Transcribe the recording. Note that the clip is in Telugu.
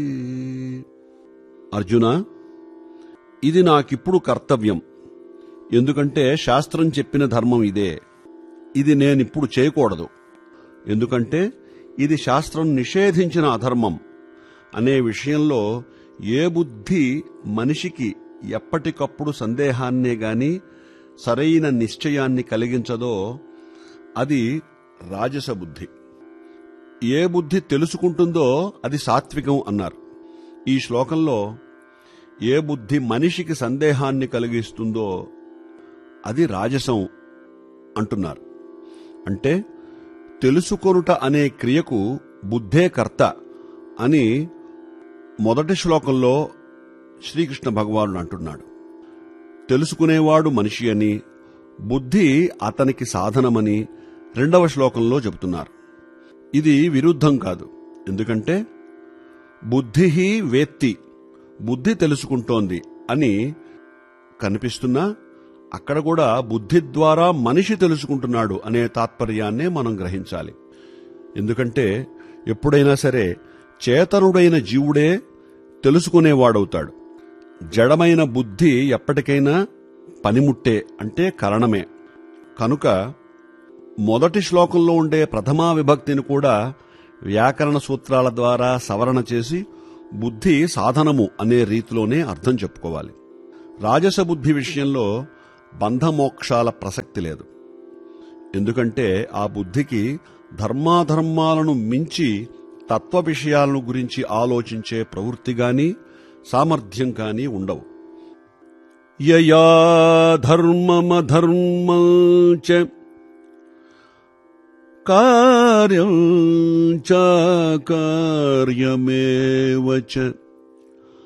అర్జున ఇది నాకిప్పుడు కర్తవ్యం ఎందుకంటే శాస్త్రం చెప్పిన ధర్మం ఇదే ఇది నేనిప్పుడు చేయకూడదు ఎందుకంటే ఇది శాస్త్రం నిషేధించిన అధర్మం అనే విషయంలో ఏ బుద్ధి మనిషికి ఎప్పటికప్పుడు సందేహాన్నే గాని సరైన నిశ్చయాన్ని కలిగించదో అది రాజస బుద్ధి ఏ బుద్ధి తెలుసుకుంటుందో అది సాత్వికం అన్నారు ఈ శ్లోకంలో ఏ బుద్ధి మనిషికి సందేహాన్ని కలిగిస్తుందో అది రాజసం అంటున్నారు అంటే తెలుసుకొనుట అనే క్రియకు బుద్ధే కర్త అని మొదటి శ్లోకంలో శ్రీకృష్ణ భగవానుడు అంటున్నాడు తెలుసుకునేవాడు మనిషి అని బుద్ధి అతనికి సాధనమని రెండవ శ్లోకంలో చెబుతున్నారు ఇది విరుద్ధం కాదు ఎందుకంటే బుద్ధి వేత్తి బుద్ధి తెలుసుకుంటోంది అని కనిపిస్తున్నా అక్కడ కూడా బుద్ధి ద్వారా మనిషి తెలుసుకుంటున్నాడు అనే తాత్పర్యాన్నే మనం గ్రహించాలి ఎందుకంటే ఎప్పుడైనా సరే చేతనుడైన జీవుడే తెలుసుకునేవాడవుతాడు జడమైన బుద్ధి ఎప్పటికైనా పనిముట్టే అంటే కరణమే కనుక మొదటి శ్లోకంలో ఉండే ప్రథమా విభక్తిని కూడా వ్యాకరణ సూత్రాల ద్వారా సవరణ చేసి బుద్ధి సాధనము అనే రీతిలోనే అర్థం చెప్పుకోవాలి రాజస బుద్ధి విషయంలో బంధమోక్షాల ప్రసక్తి లేదు ఎందుకంటే ఆ బుద్ధికి ధర్మాధర్మాలను మించి తత్వ విషయాలను గురించి ఆలోచించే ప్రవృత్తి గాని సామర్థ్యం కానీ ఉండవు యయా ధర్మమధర్మం చ కార్యం చ కార్యమేవ చ